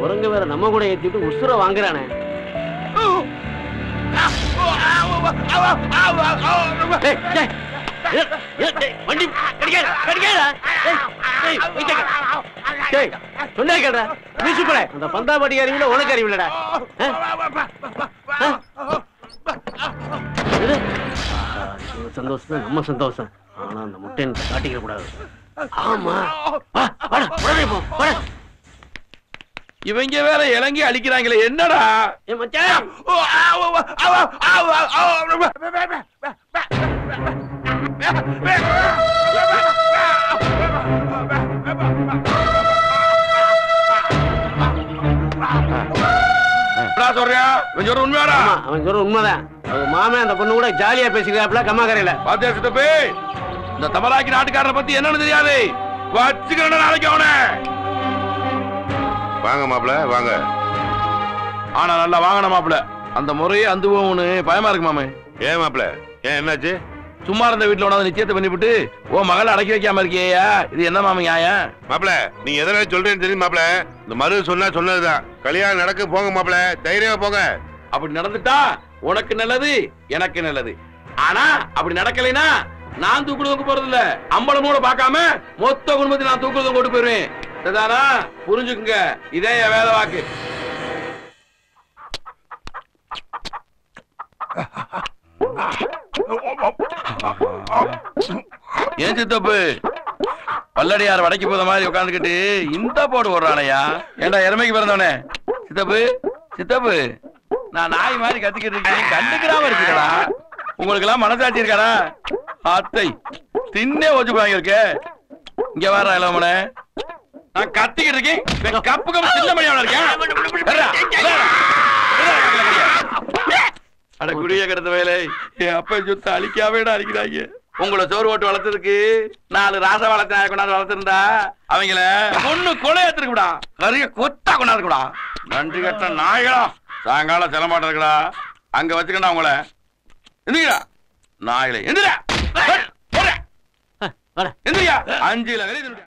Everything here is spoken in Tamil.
குரங்கு வேற நம்ம கூட ஏத்திட்டு உசுர வாங்குறானே டேய், டேய், ஏய், ஏய், டேய், வண்டி கடிக்காத, கடிக்காதடா. டேய், டேய், வீட்டை கட்டு. டேய், சொன்னா கேளுடா. நீ சூப்பரா. அந்த பந்தாபாட்டி அறிவில உனக்கு அறிவில்லடா ஆ? ஆ? எது? ஆஹா, இது சந்தோஷம் தான் நம்ம சந்தோஷம் ஆனா அந்த முட்டை காட்டிக்க கூடாது ஆமா வா, வாடா, உடனே போ, வாடா. இவங்க வேற இறங்கி அழிக்கிறாங்களே என்னடா ஏய் மச்சான் என்னடா சொல்றியா இவன் சொல்ற உண்மையாடா ஆமா அவன் சொல்ற உண்மைதான் அவங்க மாமன் அந்த பொண்ணு கூட ஜாலியா பேசிக்கிறாப்ல கம்மாக்கரையில பாத்தியா சித்தப்பே இந்த தமராக்கி நாட்டுக்காரனை பத்தி என்னன்னு தெரியாது வச்சுக்கிறேன் நாளைக்கு அவனை வாங்க மாப்பிள வாங்க ஆனா நல்லா வாங்கணும் மாப்பிள அந்த முறையே அந்த போகும்னு பயமா இருக்கு மாமே ஏன் மாப்பிள ஏன் என்னாச்சு சும்மா இருந்த வீட்டுல உனது நிச்சயத்தை பண்ணிவிட்டு ஓ மகளை அடக்கி வைக்காம இருக்கியா இது என்ன மாமி நியாயம் மாப்பிள நீ எதனால சொல்றேன்னு தெரியும் மாப்பிள இந்த மரு சொன்னா சொன்னதுதான் கல்யாணம் நடக்க போங்க மாப்பிள தைரியமா போங்க அப்படி நடந்துட்டா உனக்கு நல்லது எனக்கு நல்லது ஆனா அப்படி நடக்கலைனா நான் தூக்குடுவங்க போறது இல்ல அம்பளம் கூட பார்க்காம மொத்த குடும்பத்தை நான் தூக்குடுவங்க கொண்டு போயிருவேன் சரிதானா புரிஞ்சுக்குங்க இதே என் வேலை வாக்கு ஏன் சித்தப்பு பல்லடியார் வடக்கி போத மாதிரி உட்காந்துக்கிட்டு இந்த போடு போடுறானையா ஏண்டா எருமைக்கு பிறந்தவனே சித்தப்பு சித்தப்பு நான் நாய் மாதிரி கத்திக்கிட்டு இருக்கேன் கண்டுக்கிறாம இருக்குடா உங்களுக்கு எல்லாம் மனசாட்சி இருக்காடா அத்தை தின்னே வச்சு வாங்கியிருக்க இங்க வர இளவனே நான் கத்திக்கிட்டு இருக்கேன் இவன் கப்பு கப்பு சின்ன மணியான இருக்கேன் வர்றா, வர்றா. வர்றா, கையில கையா. அட குடிய கிடந்த வேலை என் அப்பா சொத்தை அழிக்காவேடா அழிக்கிறாங்க உங்களை சோறு ஓட்டு வளர்த்ததுக்கு நாலு ராச வளர்த்த நாயை கொண்டாந்து வளர்த்திருந்தா அவங்கள பொண்ணு கொலையாத்திருக்குடா கரிய கொத்தா கொண்டாந்துக்குடா நன்றி கட்ட நாய்களா சாயங்காலம் செல்ல மாட்டேருக்குடா அங்க வச்சுக்கண்டா உங்கள எந்திரா நாய்களே எந்திரா வாடா எந்திரியா அஞ்சுல வெளியே